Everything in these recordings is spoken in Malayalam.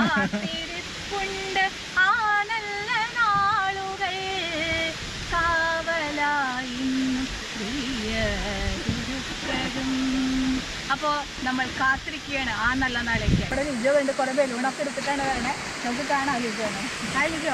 കാത്തിരിപ്പുണ്ട് ആ നല്ല നാളുകൾ കാവലായിന്നും പ്രിയതിരുക്കതും അപ്പോൾ നമ്മൾ കാത്തിരിക്കുകയാണ് ആ നല്ല നാളേക്ക് ഇവിടെ ലിജോ ഉണ്ട് കുറെ ബലൂണൊക്കെ എടുത്തിട്ടാണ് വരണേ നമുക്ക് കാണാം ലിജോനെ ഹായ് ലിജോ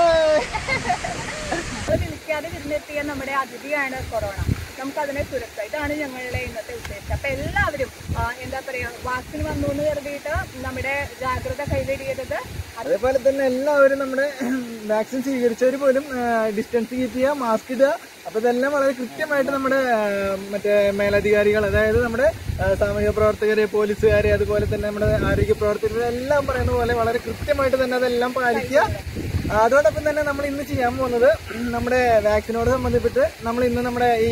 അപ്പോൾ വിളിക്കാതെ വിരുന്നെത്തിയ നമ്മുടെ അതിഥിയാണ് കൊറോണ നമുക്ക് അതിനെ തുരത്താം ഇതാണ് ഞങ്ങളുടെ ഇന്നത്തെ ഉദ്ദേശം അപ്പൊ എല്ലാവരും ആ, എന്താ പറയാ വാക്സിൻ വന്നു എന്ന് കരുതിയിട്ട് നമ്മുടെ ജാഗ്രത കൈവരിയരുത് അതേപോലെ തന്നെ എല്ലാവരും നമ്മുടെ വാക്സിൻ സ്വീകരിച്ചവർ പോലും ഡിസ്റ്റൻസ് കീപ്പ് ചെയ്യുക മാസ്ക് ഇടുക അപ്പൊ ഇതെല്ലാം വളരെ കൃത്യമായിട്ട് നമ്മുടെ ആ, മറ്റേ മേലധികാരികൾ അതായത് നമ്മുടെ ആ, സാമൂഹിക പ്രവർത്തകര് പോലീസുകാര് അതുപോലെ തന്നെ നമ്മുടെ ആരോഗ്യ പ്രവർത്തകർ എല്ലാം പറയുന്ന പോലെ വളരെ കൃത്യമായിട്ട് തന്നെ അതെല്ലാം പാലിക്കുക അതോടൊപ്പം തന്നെ നമ്മൾ ഇന്ന് ചെയ്യാൻ പോകുന്നത് നമ്മുടെ വാക്സിനോട് സംബന്ധിച്ചിട്ട് നമ്മൾ ഇന്ന് നമ്മുടെ ഈ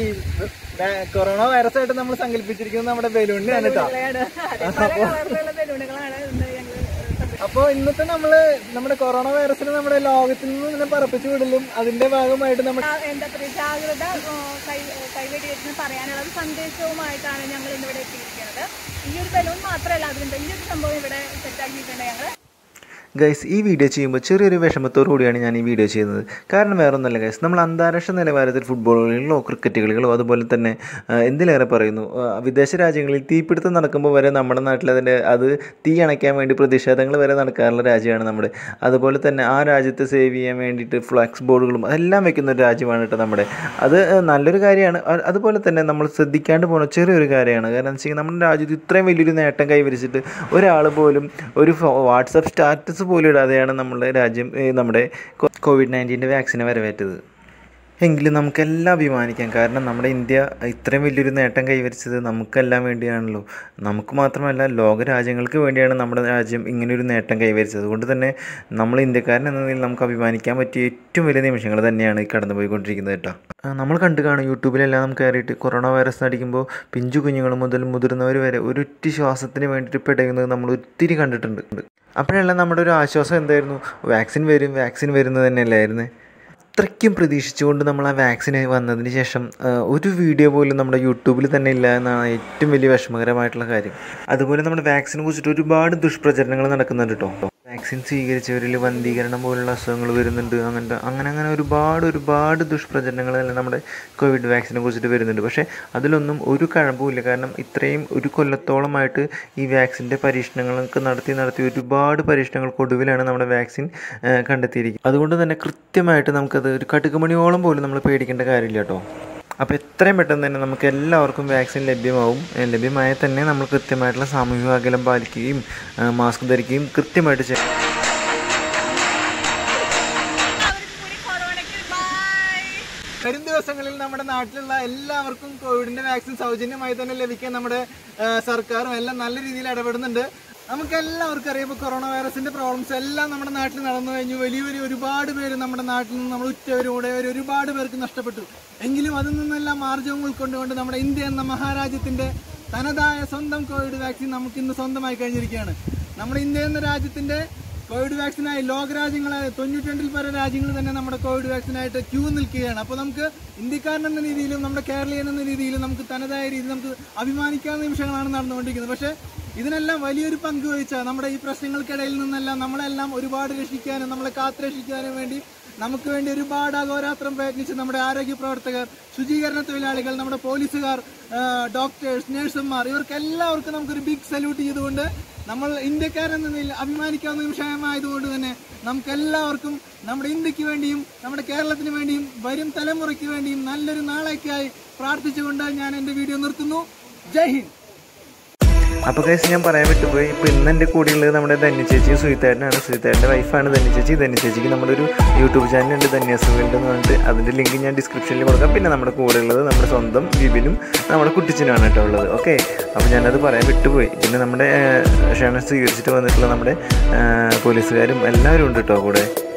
വാ- കൊറോണ വൈറസ് ആയിട്ട് നമ്മൾ സങ്കല്പിച്ചിരിക്കുന്നത് നമ്മുടെ ബലൂണിനെയാണ് കേട്ടോ അതെ, പല കളറിലുള്ള ബലൂണുകളാണ് ഇന്ന് ഞങ്ങൾ അപ്പോൾ ഇന്നത്തെ നമ്മള് നമ്മുടെ കൊറോണ വൈറസിനെ നമ്മുടെ ലോകത്തിൽ നിന്ന് ഇങ്ങനെ പറപ്പിച്ചു വിടലും അതിന്റെ ഭാഗമായിട്ട് നമ്മുടെ എന്താ പറയുക ജാഗ്രത ആ, കൈ കൈവരിയെന്ന് പറയാനുള്ള ഒരു സന്ദേശവുമായിട്ടാണ് ഞങ്ങൾ ഇന്നിവിടെ എത്തിയിരിക്കുന്നത് ഈ ഒരു ബലൂൺ മാത്രമല്ല അതിന്റെ ഈ ഒരു സംഭവം ഇവിടെ സെറ്റാക്കിയിട്ടുണ്ട് ഞങ്ങൾ ഗൈസ് ഈ വീഡിയോ ചെയ്യുമ്പോൾ ചെറിയൊരു വിഷമത്തോടു കൂടിയാണ് ഞാൻ ഈ വീഡിയോ ചെയ്യുന്നത് കാരണം വേറെ ഒന്നല്ല ഗൈസ് നമ്മൾ അന്താരാഷ്ട്ര നിലവാരത്തിൽ ഫുട്ബോൾ കളികളോ ക്രിക്കറ്റ് കളികളോ അതുപോലെ തന്നെ ആ, എന്തിലേറെ പറയുന്നു ആ, വിദേശ രാജ്യങ്ങളിൽ തീപിടുത്തം നടക്കുമ്പോൾ വരെ നമ്മുടെ നാട്ടിൽ അതിൻ്റെ അത് തീ അണയ്ക്കാൻ വേണ്ടി പ്രതിഷേധങ്ങൾ വരെ നടക്കാറുള്ള രാജ്യമാണ് നമ്മുടെ അതുപോലെ തന്നെ ആ രാജ്യത്തെ സേവ് ചെയ്യാൻ വേണ്ടിയിട്ട് ഫ്ലക്സ് ബോർഡുകളും എല്ലാം വെക്കുന്ന ഒരു രാജ്യമാണ് കേട്ടോ നമ്മുടെ അത് ആ, നല്ലൊരു കാര്യമാണ് അ- അതുപോലെ തന്നെ നമ്മൾ ശ്രദ്ധിക്കാണ്ട് പോകുന്ന ചെറിയൊരു കാര്യമാണ് കാരണം എന്ന് വെച്ചാൽ നമ്മുടെ രാജ്യത്ത് ഇത്രയും വലിയൊരു നേട്ടം കൈവരിച്ചിട്ട് ഒരാൾ പോലും ഒരു വാട്സപ്പ് സ്റ്റാറ്റസ് പോലും ഇടാതെയാണ് നമ്മുടെ രാജ്യം ഏ, നമ്മുടെ കോവിഡ് നയൻറ്റീൻ്റെ വാക്സിനെ വരവേറ്റത് എങ്കിലും നമുക്കെല്ലാം അഭിമാനിക്കാം കാരണം നമ്മുടെ ഇന്ത്യ ഇത്രയും വലിയൊരു നേട്ടം കൈവരിച്ചത് നമുക്കെല്ലാം വേണ്ടിയാണല്ലോ നമുക്ക് മാത്രമല്ല ലോക രാജ്യങ്ങൾക്ക് വേണ്ടിയാണ് നമ്മുടെ രാജ്യം ഇങ്ങനൊരു നേട്ടം കൈവരിച്ചത് അതുകൊണ്ട് തന്നെ നമ്മൾ ഇന്ത്യക്കാരൻ എന്ന നിലയിൽ നമുക്ക് അഭിമാനിക്കാൻ പറ്റിയ ഏറ്റവും വലിയ നിമിഷങ്ങൾ തന്നെയാണ് ഈ കടന്നുപോയിക്കൊണ്ടിരിക്കുന്നത് കേട്ടോ ആ, നമ്മൾ കണ്ടു കാണും യൂട്യൂബിലെല്ലാം നമുക്ക് കയറിയിട്ട് കൊറോണ വൈറസ് അടിക്കുമ്പോൾ പിഞ്ചു കുഞ്ഞുങ്ങൾ മുതൽ മുതിർന്നവർ വരെ ഒരൊറ്റ ശ്വാസത്തിന് വേണ്ടിയിട്ട് പെടയുന്നത് നമ്മൾ ഒത്തിരി കണ്ടിട്ടുണ്ട് അപ്പോഴെല്ലാം നമ്മുടെ ഒരു ആശ്വാസം എന്തായിരുന്നു വാക്സിൻ വരും വാക്സിൻ വരുന്നത് തന്നെയല്ലായിരുന്നു അത്രയ്ക്കും പ്രതീക്ഷിച്ചുകൊണ്ട് നമ്മൾ ആ വാക്സിൻ വന്നതിന് ശേഷം ആ, ഒരു വീഡിയോ പോലും നമ്മുടെ യൂട്യൂബിൽ തന്നെ ഇല്ല എന്നാണ് ഏറ്റവും വലിയ വിഷമകരമായിട്ടുള്ള കാര്യം അതുപോലെ നമ്മുടെ വാക്സിനെ കുറിച്ചിട്ട് ഒരുപാട് ദുഷ്പ്രചരണങ്ങൾ നടക്കുന്നുണ്ട് കേട്ടോ വാക്സിൻ സ്വീകരിച്ചവരിൽ വന്ധീകരണം പോലുള്ള അസുഖങ്ങൾ വരുന്നുണ്ട് അങ്ങനത്തെ അങ്ങനെ അങ്ങനെ ഒരുപാട് ഒരുപാട് ദുഷ്പ്രചരണങ്ങളെല്ലാം നമ്മുടെ കോവിഡ് വാക്സിനെ കുറിച്ചിട്ട് വരുന്നുണ്ട് പക്ഷേ അതിലൊന്നും ഒരു കഴമ്പുമില്ല കാരണം ഇത്രയും ഒരു കൊല്ലത്തോളമായിട്ട് ഈ വാക്സിൻ്റെ പരീക്ഷണങ്ങളൊക്കെ നടത്തി നടത്തി ഒരുപാട് പരീക്ഷണങ്ങൾക്കൊടുവിലാണ് നമ്മുടെ വാക്സിൻ ആ, കണ്ടെത്തിയിരിക്കുന്നത് അതുകൊണ്ട് തന്നെ കൃത്യമായിട്ട് നമുക്കത് ഒരു കടുകുമണിയോളം പോലും നമ്മൾ പേടിക്കേണ്ട കാര്യമില്ല കേട്ടോ അപ്പോൾ എത്രയും പെട്ടെന്ന് തന്നെ നമുക്ക് എല്ലാവർക്കും വാക്സിൻ ലഭ്യമാവും ഏ, ലഭ്യമായ തന്നെ നമ്മൾ കൃത്യമായിട്ടുള്ള സാമൂഹിക അകലം പാലിക്കുകയും ആ, മാസ്ക് ധരിക്കുകയും കൃത്യമായിട്ട് ചെയ്യണം കൊറോണയ്ക്ക് ബൈ വരും ദിവസങ്ങളിൽ നമ്മുടെ നാട്ടിലുള്ള എല്ലാവർക്കും കോവിഡിന്റെ വാക്സിൻ സൗജന്യമായി തന്നെ ലഭിക്കാൻ നമ്മുടെ ആ, സർക്കാരും എല്ലാം നല്ല രീതിയിൽ ഇടപെടുന്നുണ്ട് നമുക്ക് എല്ലാവർക്കും അറിയാം ഇപ്പോൾ കൊറോണ വൈറസിന്റെ പ്രോബ്ലംസ് എല്ലാം നമ്മുടെ നാട്ടിൽ നടന്നു കഴിഞ്ഞു വലിയ വലിയ ഒരുപാട് പേര് നമ്മുടെ നാട്ടിൽ നിന്ന് നമ്മൾ ഉറ്റവരും ഉടയവരും ഒരുപാട് പേർക്ക് നഷ്ടപ്പെട്ടു എങ്കിലും അതിൽ നിന്നെല്ലാം മാർജവും ഉൾക്കൊണ്ടുകൊണ്ട് നമ്മുടെ ഇന്ത്യ എന്ന മഹാരാജ്യത്തിന്റെ തനതായ സ്വന്തം കോവിഡ് വാക്സിൻ നമുക്ക് ഇന്ന് സ്വന്തമായി കഴിഞ്ഞിരിക്കുകയാണ് നമ്മുടെ ഇന്ത്യ എന്ന രാജ്യത്തിന്റെ കോവിഡ് വാക്സിനായി ലോകരാജ്യങ്ങളായ തൊണ്ണൂറ്റിരണ്ടിൽ പല രാജ്യങ്ങൾ തന്നെ നമ്മുടെ കോവിഡ് വാക്സിനായിട്ട് ക്യൂ നിൽക്കുകയാണ് അപ്പോൾ നമുക്ക് ഇന്ത്യക്കാരൻ എന്ന രീതിയിലും നമ്മുടെ കേരളീയൻ എന്ന രീതിയിലും നമുക്ക് തനതായ രീതിയിൽ നമുക്ക് അഭിമാനിക്കാവുന്ന നിമിഷങ്ങളാണ് നടന്നുകൊണ്ടിരിക്കുന്നത് പക്ഷേ ഇതിനെല്ലാം വലിയൊരു പങ്ക് വഹിച്ച നമ്മുടെ ഈ പ്രശ്നങ്ങൾക്കിടയിൽ നിന്നെല്ലാം നമ്മളെല്ലാം ഒരുപാട് രക്ഷിക്കാനും നമ്മളെ കാത്തു രക്ഷിക്കാനും വേണ്ടി നമുക്ക് വേണ്ടി ഒരുപാട് അഹോരാത്രം പ്രയത്നിച്ച് നമ്മുടെ ആരോഗ്യ പ്രവർത്തകർ ശുചീകരണ തൊഴിലാളികൾ നമ്മുടെ പോലീസുകാർ ഡോക്ടേഴ്സ് നഴ്സുമാർ ഇവർക്ക് എല്ലാവർക്കും നമുക്കൊരു ബിഗ് സല്യൂട്ട് ചെയ്തുകൊണ്ട് നമ്മൾ ഇന്ത്യക്കാരെന്ന നിലയിൽ അഭിമാനിക്കാവുന്ന നിമിഷമായതുകൊണ്ട് തന്നെ നമുക്ക് എല്ലാവർക്കും നമ്മുടെ ഇന്ത്യക്ക് വേണ്ടിയും നമ്മുടെ കേരളത്തിന് വേണ്ടിയും വരും തലമുറയ്ക്ക് വേണ്ടിയും നല്ലൊരു നാളേക്കായി പ്രാർത്ഥിച്ചുകൊണ്ട് ഞാൻ എൻ്റെ വീഡിയോ നിർത്തുന്നു ജയ് ഹിന്ദ് അപ്പോൾ കേസ് ഞാൻ പറയാൻ വിട്ടുപോയി ഇപ്പോൾ ഇന്ന് എൻ്റെ കൂടെയുള്ളത് നമ്മുടെ ധന്യ ചേച്ചിയും സുഹിത്തേട്ടനാണ് സുഹിത്തേട്ടൻ്റെ വൈഫാണ് ധന്യ ചേച്ചി ധന്യ ചേച്ചിക്ക് നമ്മുടെ ഒരു യൂട്യൂബ് ചാനലുണ്ട് ധന്യാസ് വേൾഡ് എന്ന് പറഞ്ഞിട്ട് അതിൻ്റെ ലിങ്ക് ഞാൻ ഡിസ്ക്രിപ്ഷനിൽ കൊടുക്കാം പിന്നെ നമ്മുടെ കൂടെ ഉള്ളത് നമ്മുടെ സ്വന്തം വിപിനും നമ്മുടെ കുട്ടിച്ചനുമാണ് കേട്ടോ ഉള്ളത് ഓക്കെ അപ്പോൾ ഞാനത് പറയാൻ വിട്ടുപോയി പിന്നെ നമ്മുടെ ക്ഷണം സ്വീകരിച്ചിട്ട് വന്നിട്ടുള്ള നമ്മുടെ ആ, പോലീസുകാരും എല്ലാവരും ഉണ്ട് കേട്ടോ കൂടെ